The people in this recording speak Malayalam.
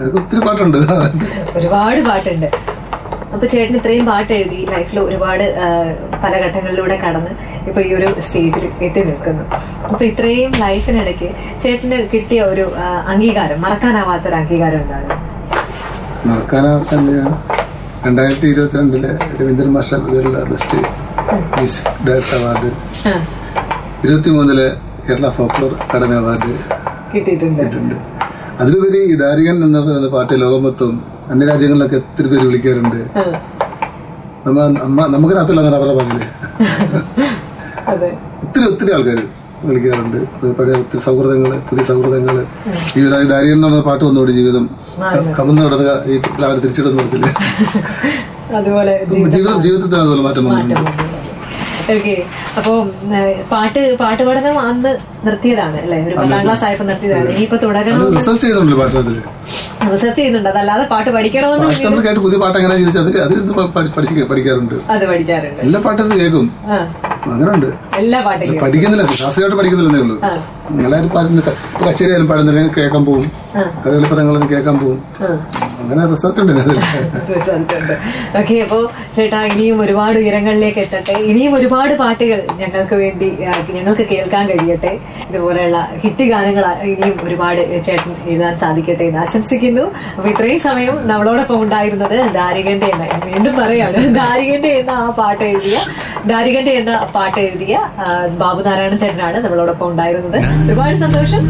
എനിക്ക് ഒത്തിരി പാട്ടുണ്ട് ഒരുപാട് പാട്ടുണ്ട് അപ്പൊ ചേട്ടൻ ഇത്രയും പാട്ട് എഴുതി ലൈഫിൽ ഒരുപാട് ആ, പല ഘട്ടങ്ങളിലൂടെ കടന്ന് ഇപ്പൊ ഈ ഒരു സ്റ്റേജിൽ എത്തി നിൽക്കുന്നു അപ്പൊ ഇത്രയും ലൈഫിനിടയ്ക്ക് ചേട്ടന് കിട്ടിയ ഒരു ആ, അംഗീകാരം മറക്കാനാവാത്ത ഒരു അംഗീകാരം എന്താണ് മറക്കാനാവാത്ത രണ്ടായിരത്തി ഇരുപത്തിരണ്ടിലെ രവീന്ദ്രൻ മാഷ പേരുള്ള ബെസ്റ്റ് മ്യൂസിക് ഡയറക്ടർ അവാർഡ് ആ, ഇരുപത്തി മൂന്നിലെ കേരള ഫോക്ലോർ അക്കാദമി അവാർഡ് കിട്ടിയിട്ടുണ്ട് കിട്ടിയിട്ടുണ്ട് അതിലുപരി ഈ ദാരികൻ എന്ന പറയുന്ന പാട്ട് ലോകം മൊത്തം അന്യരാജ്യങ്ങളിലൊക്കെ ഒത്തിരി പേര് വിളിക്കാറുണ്ട് ആ, നമ്മ നമ്മ- നമുക്കറിയത്തില്ല എന്നാണ് അവരുടെ പകല് അതെ ഒത്തിരി ഒത്തിരി ആൾക്കാർ വിളിക്കാറുണ്ട് പഴയ ഒത്തിരി സൗഹൃദങ്ങള് പുതിയ സൗഹൃദങ്ങള് ജീവിത ഈ ദാരികൻ എന്ന് പറഞ്ഞ പാട്ട് വന്നോട് ജീവിതം കമന്ന് കിടന്ന ഈ പിള്ളേർ തിരിച്ചിടുന്ന പറഞ്ഞില്ല അതുപോലെ ജീവിതം ജീവിതത്തിൽ അതുപോലെ മാറ്റം വന്നിട്ടുണ്ട് ഓക്കെ അപ്പോ പാട്ട് പാട്ട് പഠനം അന്ന് നിർത്തിയതാണ് അല്ലെ ഒരു പത്താം ക്ലാസ് ആയപ്പോ നിർത്തിയതാണ് ഇനിയിപ്പോ തുടരണം റിസർച്ച് ചെയ്യുന്നുണ്ട് പാട്ടിനകത്തില് റിസർച്ച് ചെയ്യുന്നുണ്ട് അതല്ലാതെ പാട്ട് പഠിക്കണമെന്ന് പാട്ട് നമ്മൾ കേട്ട് പുതിയ പാട്ട് എങ്ങനെ ചോദിച്ചാൽ അത് അതിൽ നിന്ന് പഠി- പഠിക്ക- പഠിക്കാറുണ്ട് അത് പഠിക്കാറുണ്ട് എല്ലാ പാട്ടും കേൾക്കും ആ അങ്ങനെ ഉണ്ട് എല്ലാ പാട്ടും പഠിക്കുന്നില്ല ശാസ്ത്രീയമായിട്ട് പഠിക്കുന്നില്ലെന്നേ ഉള്ളൂ ആ എല്ലാവരും പാടുന്ന ക- ഇപ്പൊ കച്ചേരി ആയാലും പാടുന്നില്ല കേൾക്കാൻ പോകും ആ. കഥകളി പദങ്ങളും കേൾക്കാൻ പോകും ആ അങ്ങനെ റിസർച്ച് ഉണ്ട് അതിൽ റിസൾട്ട് ഉണ്ട് ഓക്കെ അപ്പോ ചേട്ടാ ഇനിയും ഒരുപാട് ഉയരങ്ങളിലേക്ക് എത്തട്ടെ ഇനിയും ഒരുപാട് പാട്ടുകൾ ഞങ്ങൾക്ക് വേണ്ടി ആ, ഞങ്ങൾക്ക് കേൾക്കാൻ കഴിയട്ടെ ഇതുപോലെയുള്ള ഹിറ്റ് ഗാനങ്ങൾ ആ, ഇനിയും ഒരുപാട് ചേട്ടൻ എഴുതാൻ സാധിക്കട്ടെ എന്ന് ആശംസിക്കുന്നു അപ്പൊ ഇത്രയും സമയം നമ്മളോടൊപ്പം ഉണ്ടായിരുന്നത് ദാരികന്റെ എന്ന വീണ്ടും പറയാണ് ദാരികന്റെ എന്ന ആ പാട്ട് എഴുതിയ ദാരികന്റെ എന്ന പാട്ട് എഴുതിയ ആ, ബാബുനാരായണൻ ചേട്ടനാണ് നമ്മളോടൊപ്പം ഉണ്ടായിരുന്നത് ഒരുപാട് സന്തോഷം